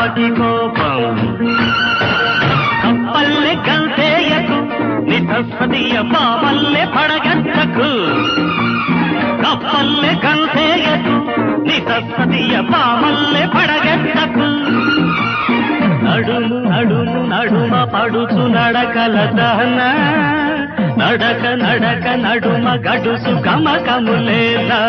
కప్పకి కోపం కప్పల్లె గంతేయకు నితస్సదియ పామల్లె పడగచ్చకు కప్పల్లె గంతేయకు నితస్సదియ పామల్లె పడగచ్చకు నడుము నడుము నడుమ పడుచు నడకల దహన నడక నడక నడుమ గడుసు గమకములేలా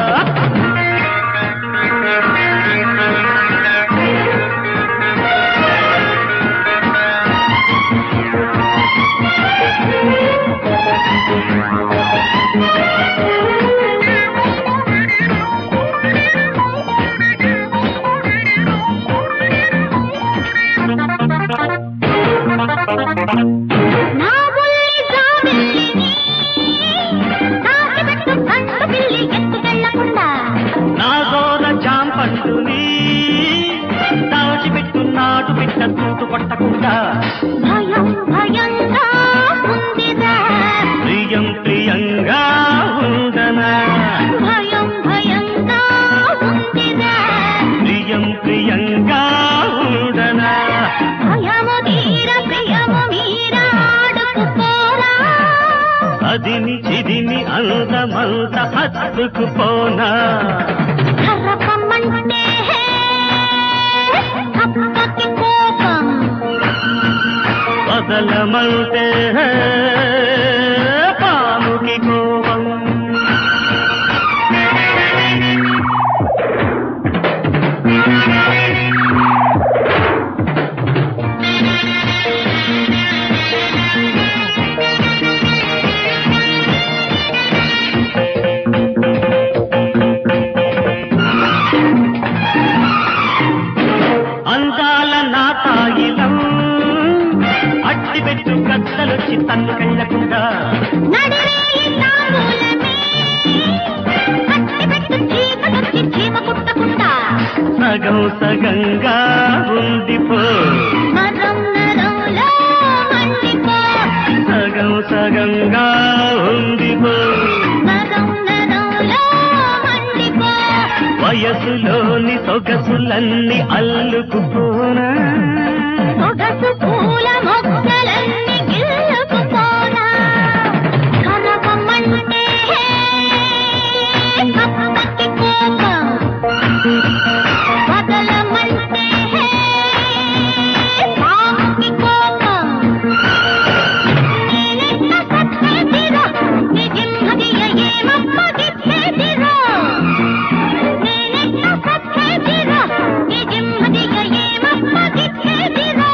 నా బుల్లి జాబిల్లిని తాకిబెట్టు కంట పిల్లి ఎత్తుకెళ్ళకుండా నా గోర జాంపంటుని దాచిపెట్టు నాటు బిడ్డ తూటు కొట్టకుండా భయం భయంగా ఉందిరా ప్రియం ప్రియంగా ఉండనా భయం భయంగా ఉందిరా ప్రియం ప్రియంగా ఉండనా భయము తీర ప్రియము మీర ఆడుకుపోరా అదిని చిదిని అందమంత హత్తుకుపోనా కర్రకమ్మంటే కప్పకి కోపం వదలమంటే పాముకి కోపం అందాల నా తాయిలం అట్టిపెట్టు కత్తలొచ్చి తన్నుకెళ్ళకుండా నడిరేయి తాంబూలమే కట్టిపెట్టు చీకటొచ్చి చీమ కుట్టకుండా సగం సగంగా ఉండిపో నరం నరంలో మండిపో సగం సగంగా ఉండిపో నరం నరంలో మండిపో వయసులోని సొగసులన్నీ అల్లుకుపోనా సొగసు పూల మొక్కలన్నీ గిల్లుకుపోనా కనకమంటే కప్పకి కోపం వదలమంటే పాముకి కోపం నేనెట్ట సచ్చేదిరా నిజింహదియ ఏమప్పగిచ్చేదిరా నేనెట్ట సచ్చేదిరా నిజింహదియ ఏమప్పగిచ్చేదిరా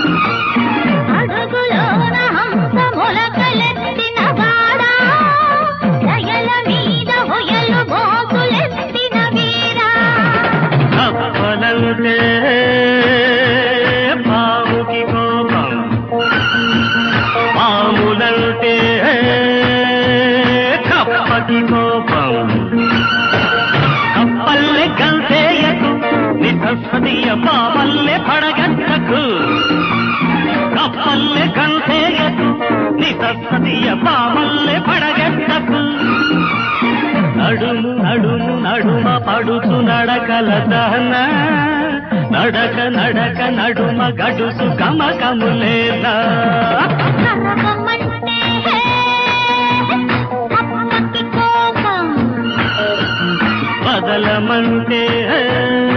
అడుగులోన హంస మొలకలెత్తిన వాడా దయల మీద హొయలు మోకులెత్తిన వీరా కప్పలంటే పాముకి కోపం పాములంటే కప్పకి కోపం కప్పల్లె గంతేయకు నిధస్సదియ పామల్లె పడగచ్చకు కప్పల్లె గంతేయకు నిధస్సదియ పామల్లె పడగచ్చకు నడుము నడుము నడుమ పడుచు నడకల దహన నడక నడక నడుమ గడుసు గమకములేలా కరకమంటే కప్పకి కోపం బదలమంటే